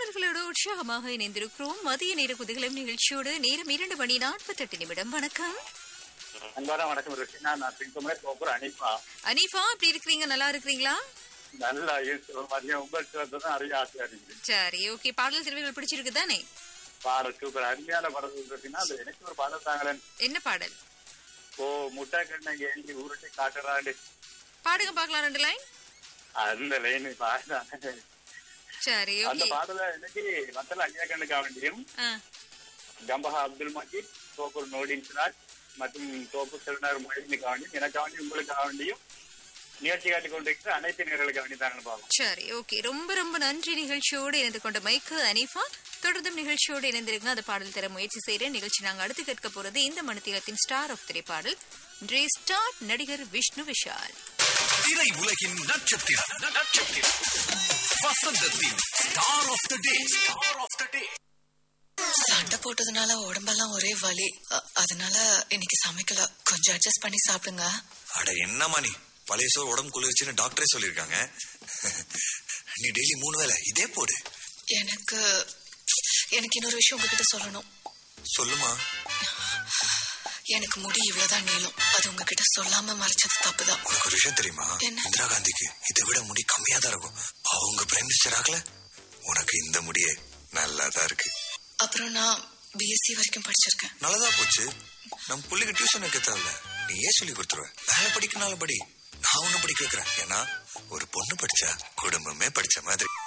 பாடல்களோடு உற்சாகமாக இணைந்திருக்கிறோம் மதிய நேர குதிகளும் நிகழ்ச்சியோடு நேரம் இரண்டு மணி நாற்பத்தெட்டு நிமிடம் வணக்கம் அன்பான வணக்கம் ருஷினா நான் பின்குமரே கோபுரம் அனிப்பா அனீஃபா எப்படி இருக்கிறீங்க நல்லா இருக்கிறீங்களா நல்லா இருக்கு மதியம் உங்களுக்கு வந்து தான் அறிய ஆசையா இருக்குது சரி ஓகே பாடல் தெரிவுகள் பிடிச்சிருக்கு தானே பாடல் சூப்பர் அருமையான படம் இருக்குன்னா அது எனக்கு ஒரு பாடல் தாங்களேன் என்ன பாடல் ஓ முட்டை கண்ணை ஏந்தி உருட்டி காட்டுறாண்டு பாடுங்க பார்க்கலாம் ரெண்டு லைன் அந்த லைன் பாடுறாங்க சரி அந்த ஓகே பாடல எனக்கு மத்தல ஐயா கண்ணுக்கு வேண்டியும் ஆ கம்பஹா அப்துல் மஜீத் தோப்பூர் நோடின் சிராஜ் மற்றும் தோப்பூர் செல்வனார் மொழினுக்கு வேண்டியும் எனக்கு வேண்டியும் உங்களுக்கு வேண்டியும் நிகழ்ச்சி காட்டிக் கொண்டிருக்கிற அனைத்து நேர்களுக்கு வேண்டி தாங்க பார்ப்போம் சரி ஓகே ரொம்ப ரொம்ப நன்றி நிகழ்ச்சியோடு இணைந்து கொண்ட மைக்கு அனீஃபா தொடர்ந்தும் நிகழ்ச்சியோடு இணைந்திருங்க அந்த பாடல் தர முயற்சி செய்யறேன் நிகழ்ச்சி நாங்க அடுத்து கேட்க போறது இந்த மணித்தியத்தின் ஸ்டார் ஆஃப் திரைப்பாடல் இன்றைய ஸ்டார் நடிகர் விஷ்ணு விஷால் திரை உலகின் நட்சத்திரம் நட்சத்திரம் வசந்தத்தின் star of the day star of the day சண்டை போட்டதுனால உடம்பெல்லாம் ஒரே வலி அ- அதனால இன்னைக்கு சமைக்கல கொஞ்சம் அட்ஜஸ்ட் பண்ணி சாப்பிடுங்க அட என்னம்மா நீ பழைய சோறு உடம்பு குளிர்ச்சின்னு டாக்டரே சொல்லியிருக்காங்க நீ டெய்லி மூணு வேளை இதே போடு எனக்கு எனக்கு இன்னொரு விஷயம் உங்ககிட்ட சொல்லணும் சொல்லுமா எனக்கு முடி இவ்வளவுதான் நீளம் அது உங்ககிட்ட சொல்லாம மறைச்சது தப்புதான் உனக்கு ஒரு விஷயம் தெரியுமா என்ன? இந்திரா காந்திக்கு இதை விட முடி கம்மியா தான் இருக்கும் அவங்க பிரைம் மினிஸ்டர் ஆகல உனக்கு இந்த முடியே நல்லா தான் இருக்கு அப்புறம் நான் பிஎஸ்சி வரைக்கும் படிச்சிருக்கேன் நல்லதா போச்சு நம்ம பிள்ளைக்கு டியூஷன் வைக்க தேவையில்ல நீ ஏன் சொல்லி கொடுத்துருவ மேல படிக்கனால படி நான் ஒண்ணு படிக்க வைக்கிறேன் ஏன்னா ஒரு பொண்ணு படிச்சா குடும்பமே படிச்ச மாதிரி